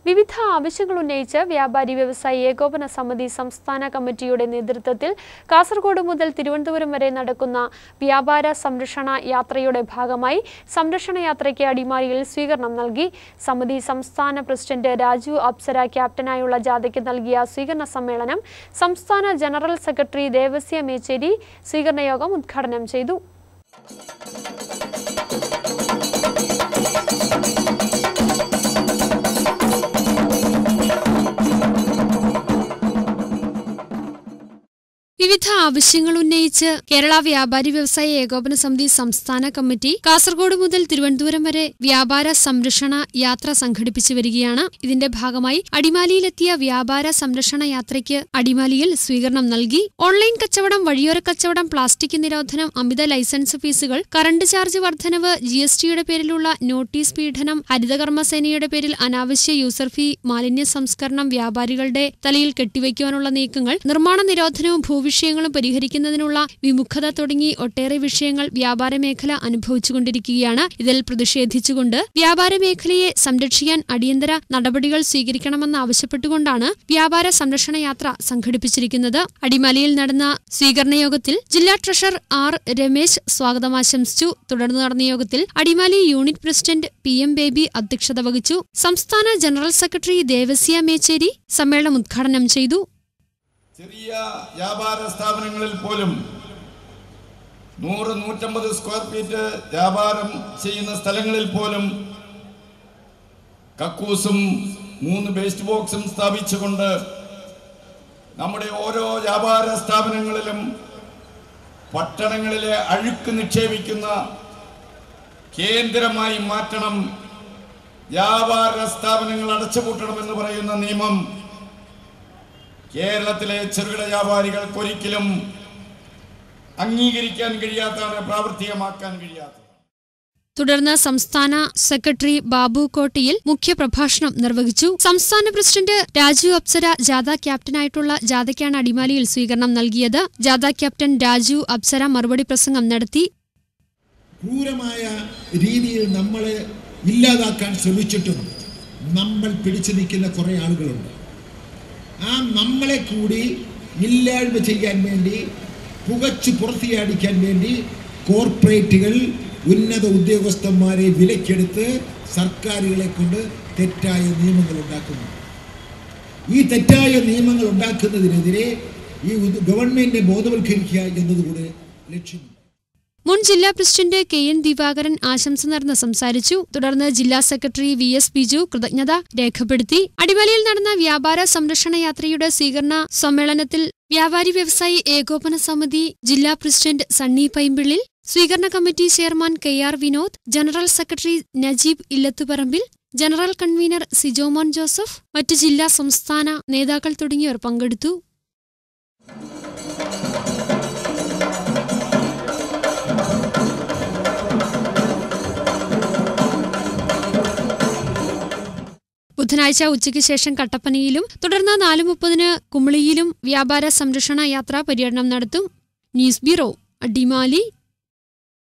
വിവിധ ആവശ്യങ്ങൾ ഉന്നയിച്ച് വ്യാപാരി വ്യവസായി ഏകോപന സമിതി സംസ്ഥാന കമ്മിറ്റിയുടെ നേതൃത്വത്തിൽ കാസർഗോഡ് മുതൽ തിരുവനന്തപുരം വരെ നടക്കുന്ന വ്യാപാര സംരക്ഷണ യാത്രയുടെ ഭാഗമായി സംരക്ഷണ യാത്രയ്ക്ക് അടിമാലിയിൽ സ്വീകരണം നൽകി സമിതി സംസ്ഥാന പ്രസിഡന്റ് രാജു അപ്സര ക്യാപ്റ്റനായുള്ള ജാഥയ്ക്ക് നൽകിയ സ്വീകരണ സമ്മേളനം സംസ്ഥാന ജനറൽ സെക്രട്ടറി ദേവസ്യ മേച്ചേരി സ്വീകരണ യോഗം ഉദ്ഘാടനം ചെയ്തു വിവിധ ആവശ്യങ്ങൾ ഉന്നയിച്ച് കേരള വ്യാപാരി വ്യവസായ ഏകോപന സമിതി സംസ്ഥാന കമ്മിറ്റി കാസർഗോഡ് മുതൽ തിരുവനന്തപുരം വരെ വ്യാപാര സംരക്ഷണ യാത്ര സംഘടിപ്പിച്ചു വരികയാണ് ഇതിന്റെ ഭാഗമായി അടിമാലിയിലെത്തിയ വ്യാപാര സംരക്ഷണ യാത്രയ്ക്ക് അടിമാലിയിൽ സ്വീകരണം നൽകി ഓൺലൈൻ കച്ചവടം വഴിയോര കച്ചവടം പ്ലാസ്റ്റിക് നിരോധനം അമിത ലൈസൻസ് ഫീസുകൾ കറണ്ട് ചാർജ് വർധനവ് ജി എസ് ടിയുടെ പേരിലുള്ള നോട്ടീസ് പീഡനം ഹരിതകർമ്മസേനയുടെ പേരിൽ അനാവശ്യ യൂസർ ഫീ മാലിന്യ സംസ്കരണം വ്യാപാരികളുടെ തലയിൽ കെട്ടിവയ്ക്കുവാനുള്ള നീക്കങ്ങൾ നിർമ്മാണ നിരോധനവും ഭൂവിഷയങ്ങളും പരിഹരിക്കുന്നതിനുള്ള വിമുഖത തുടങ്ങി ഒട്ടേറെ വിഷയങ്ങൾ വ്യാപാര മേഖല അനുഭവിച്ചുകൊണ്ടിരിക്കുകയാണ് ഇതിൽ പ്രതിഷേധിച്ചുകൊണ്ട് വ്യാപാര മേഖലയെ സംരക്ഷിക്കാൻ അടിയന്തര നടപടികൾ സ്വീകരിക്കണമെന്ന് ആവശ്യപ്പെട്ടുകൊണ്ടാണ് വ്യാപാര സംരക്ഷണ യാത്ര സംഘടിപ്പിച്ചിരിക്കുന്നത് അടിമാലിയിൽ നടന്ന സ്വീകരണ യോഗത്തിൽ ജില്ലാ ട്രഷറർ ആർ രമേശ് സ്വാഗതം ആശംസിച്ചു തുടർന്ന് നടന്ന യോഗത്തിൽ Adimali unit president P M Baby അധ്യക്ഷത വഹിച്ചു സംസ്ഥാന ജനറൽ സെക്രട്ടറി ദേവസ്യ മേച്ചേരി സമ്മേളനം ഉദ്ഘാടനം ചെയ്തു ചെറിയ വ്യാപാര സ്ഥാപനങ്ങളിൽ പോലും നൂറ് നൂറ്റമ്പത് സ്ക്വയർ ഫീറ്റ് വ്യാപാരം ചെയ്യുന്ന സ്ഥലങ്ങളിൽ പോലും കക്കൂസും മൂന്ന് വേസ്റ്റ് ബോക്സും സ്ഥാപിച്ചുകൊണ്ട് നമ്മുടെ ഓരോ വ്യാപാര സ്ഥാപനങ്ങളിലും പട്ടണങ്ങളിലെ അഴുക്ക് നിക്ഷേപിക്കുന്ന കേന്ദ്രമായി മാറ്റണം വ്യാപാര സ്ഥാപനങ്ങൾ അടച്ചുപൂട്ടണമെന്ന് പറയുന്ന നിയമം കേരളത്തിലെ ചെറുകിട വ്യാപാരികൾക്ക് ഒരിക്കലും അംഗീകരിക്കാൻ കഴിയാത്തതാണ് പ്രാവർത്തികമാക്കാൻ കഴിയാത്തത് തുടർന്ന് സംസ്ഥാന സെക്രട്ടറി ബാബു കോട്ടിയിൽ മുഖ്യപ്രഭാഷണം നിർവഹിച്ചു സംസ്ഥാന പ്രസിഡന്റ് രാജു അപ്സര ജാഥ ക്യാപ്റ്റനായിട്ടുള്ള ജാഥയ്ക്കാണ് അടിമാലിയിൽ സ്വീകരണം നൽകിയത് ജാഥ ക്യാപ്റ്റൻ രാജു അപ്സര മറുപടി പ്രസംഗം നടത്തി ക്രൂരമായ രീതിയിൽ നമ്മളെ ഇല്ലാതാക്കാൻ ശ്രമിച്ചിട്ടും നമ്മൾ പിടിച്ചു നിൽക്കുന്ന കുറേ ആളുകളുണ്ട് ആ നമ്മളെ കൂടി ഇല്ലായ്മ ചെയ്യാൻ വേണ്ടി പുകച്ചു പുറത്തിയാടിക്കാൻ വേണ്ടി കോർപ്പറേറ്റുകൾ ഉന്നത ഉദ്യോഗസ്ഥന്മാരെ വിലക്കെടുത്ത് സർക്കാരുകളെ കൊണ്ട് തെറ്റായ നിയമങ്ങൾ ഉണ്ടാക്കുന്നു ഈ തെറ്റായ നിയമങ്ങൾ ഉണ്ടാക്കുന്നതിനെതിരെ ഈ ഉദ് ഗവൺമെന്റിനെ ബോധവൽക്കരിക്കുക എന്നതുകൂടെ ലക്ഷ്യമുണ്ട് മുൻ ജില്ലാ പ്രസിഡന്റ് കെ എൻ ദിവാകരൻ ആശംസ നേർന്ന് സംസാരിച്ചു തുടർന്ന് ജില്ലാ സെക്രട്ടറി വി എസ് ബിജു കൃതജ്ഞത രേഖപ്പെടുത്തി അടിമലയിൽ നടന്ന വ്യാപാര സംരക്ഷണ യാത്രയുടെ സ്വീകരണ സമ്മേളനത്തിൽ വ്യാപാരി വ്യവസായി ഏകോപന സമിതി ജില്ലാ പ്രസിഡന്റ് സണ്ണി പൈമ്പിള്ളിൽ സ്വീകരണ committee chairman K R Vinod general secretary Najeeb Illathuparambil general convener Sijomon Joseph മറ്റു ജില്ലാ സംസ്ഥാന നേതാക്കൾ തുടങ്ങിയവർ പങ്കെടുത്തു ബുധനാഴ്ച ഉച്ചയ്ക്ക് ശേഷം കട്ടപ്പനയിലും തുടർന്ന് നാല് മുപ്പതിന് കുമിളിയിലും വ്യാപാര സംരക്ഷണ യാത്രാ പര്യടനം നടത്തും ന്യൂസ് ബ്യൂറോ അടിമാലി